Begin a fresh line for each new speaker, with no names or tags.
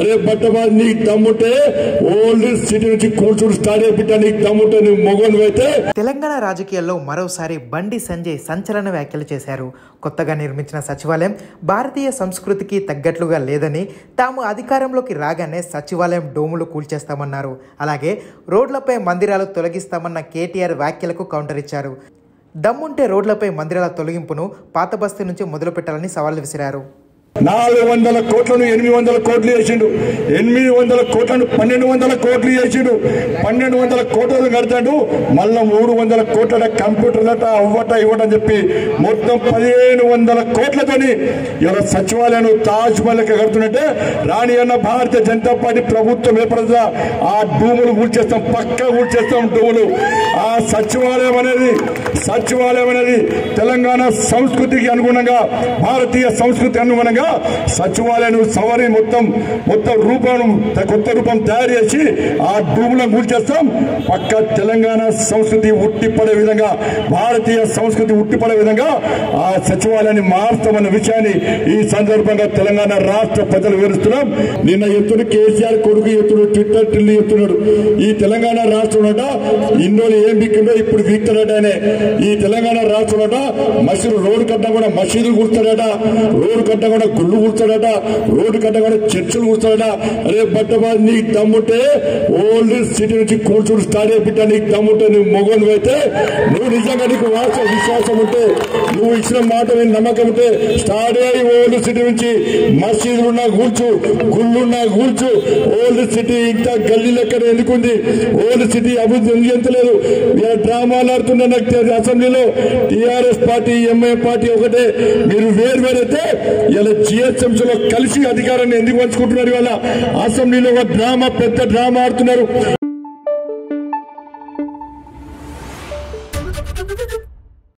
అరే బట్టబాజ్ నీకు దమ్ముంటే ఓల్డ్ సిటీ నుంచి కూర్చుని స్టార్ట్ అయిపోతా నీకు దమ్ముంటే నువ్వు మొగను అయితే
తెలంగాణ రాజకీయాల్లో మరోసారి బండి సంజయ్ సంచలన వ్యాఖ్యలు చేశారు కొత్తగా నిర్మించిన సచివాలయం భారతీయ సంస్కృతికి తగ్గట్లుగా లేదని తాము అధికారంలోకి రాగానే సచివాలయం డోములు కూల్చేస్తామన్నారు అలాగే రోడ్లపై మందిరాలు తొలగిస్తామన్న కేటీఆర్ వ్యాఖ్యలకు కౌంటర్ ఇచ్చారు దమ్ముంటే రోడ్లపై మందిరాల తొలగింపును పాత బస్తీ నుంచి మొదలుపెట్టాలని సవాల్ విసిరారు
నాలుగు వందల కోట్లను ఎనిమిది వందల కోట్లు చేసిండు ఎనిమిది వందల కోట్లను పన్నెండు వందల కోట్లు చేసిండు పన్నెండు వందల కోట్లను కడతాడు మళ్ళా మూడు వందల కోట్ల కంప్యూటర్లట అవ్వట ఇవ్వటం చెప్పి మొత్తం పదిహేను వందల కోట్లతోని ఇలా సచివాలయాన్ని తాజ్ మహల్కి కడుతున్నట్టే రాణి అన్న భారతీయ జనతా పార్టీ ప్రభుత్వం ఏర్పడదా ఆ భూములు కూల్చేస్తాం పక్క కూల్చేస్తాం భూములు ఆ సచివాలయం అనేది సచివాలయం అనేది తెలంగాణ సంస్కృతికి అనుగుణంగా భారతీయ సంస్కృతి అనుగుణంగా సచివాలయం సవరి మొత్తం మొత్తం రూపం కొత్త రూపం తయారు చేసి ఆ భూములను కూల్చేస్తాం పక్క తెలంగాణ సంస్కృతి ఉట్టిపడే విధంగా భారతీయ సంస్కృతి ఉట్టిపడే విధంగా ఆ సచివాలయాన్ని మారుస్తామన్న విషయాన్ని ఈ సందర్భంగా తెలంగాణ రాష్ట్ర ప్రజలు వివరిస్తున్నాం నిన్న ఎత్తుడు కేసీఆర్ కొడుకు ఎత్తుడు ట్విట్టర్ టిల్లు ఎత్తున్నాడు ఈ తెలంగాణ రాష్ట్రంలో ఇన్నోళ్ళు ఏం బిక్కిండో ఇప్పుడు వీక్తాడట ఆయన ఈ తెలంగాణ రాష్ట్రంలో మసీదు రోడ్డు కట్ట కూడా మసీదులు కూర్చాడట రోడ్డు కట్ట కూడా గుళ్ళు కూర్చాడట రోడ్డు కట్ట కూడా చర్చిలు కూర్చాడట అరే బట్టబాజ్ నీకు దమ్ముంటే ఓల్డ్ సిటీ నుంచి కూర్చుని స్టార్ట్ అయిపోతా నీకు దమ్ముంటే నువ్వు మొగను అయితే నువ్వు నిజంగా నీకు వాస విశ్వాసం ఉంటే నువ్వు ఇచ్చిన మాట మీద నమ్మకం ఉంటే స్టార్ట్ అయ్యి ఓల్డ్ సిటీ నుంచి మసీదులున్నా కూర్చు గుళ్ళున్నా కూర్చు ఓల్డ్ సిటీ ఇంత గల్లీ లెక్కన ఎందుకుంది ఓల్డ్ సిటీ అభివృద్ధి ఎందుకు ఎంతలేదు ఇలా డ్రామాలు ఆడుతున్న నాకు తెలియదు అసెంబ్లీలో టీఆర్ఎస్ పార్టీ ఎంఐ పార్టీ ఒకటే మీరు వేరు వేరైతే ఇలా జిహెచ్ఎంసీలో కలిసి అధికారాన్ని ఎందుకు పంచుకుంటున్నారు ఇవాళ అసెంబ్లీలో ఒక డ్రామా పెద్ద డ్రామా ఆడుతున్నారు